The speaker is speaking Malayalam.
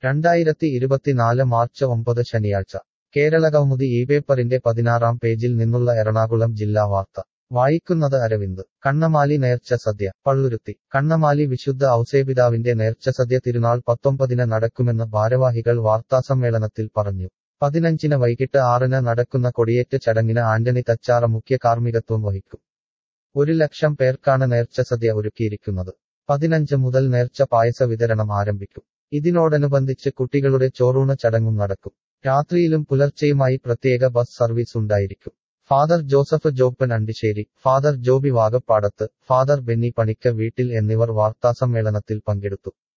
രണ്ടായിരത്തി ഇരുപത്തിനാല് മാർച്ച് ഒമ്പത് ശനിയാഴ്ച കേരളകൗമുദി ഈ പേപ്പറിന്റെ പതിനാറാം പേജിൽ നിന്നുള്ള എറണാകുളം ജില്ലാ വാർത്ത വായിക്കുന്നത് അരവിന്ദ് കണ്ണമാലി നേർച്ച സദ്യ പള്ളുരുത്തി കണ്ണമാലി വിശുദ്ധ ഔസേപിതാവിന്റെ നേർച്ച സദ്യ തിരുനാൾ പത്തൊമ്പതിന് നടക്കുമെന്ന് ഭാരവാഹികൾ വാർത്താസമ്മേളനത്തിൽ പറഞ്ഞു പതിനഞ്ചിന് വൈകിട്ട് ആറിന് നടക്കുന്ന കൊടിയേറ്റ് ചടങ്ങിന് ആന്റണി തച്ചാറ മുഖ്യ കാർമ്മികത്വം വഹിക്കും ഒരു ലക്ഷം പേർക്കാണ് നേർച്ച സദ്യ ഒരുക്കിയിരിക്കുന്നത് പതിനഞ്ച് മുതൽ നേർച്ച പായസ വിതരണം ആരംഭിക്കും ഇതിനോടനുബന്ധിച്ച് കുട്ടികളുടെ ചോറൂണ് ചടങ്ങും നടക്കും രാത്രിയിലും പുലർച്ചെയുമായി പ്രത്യേക ബസ് സർവീസ് ഉണ്ടായിരിക്കും father Joseph Joppan Andissery father Joby Vagappadath father Benny Panicker വീട്ടിൽ എന്നിവർ വാർത്താസമ്മേളനത്തിൽ പങ്കെടുത്തു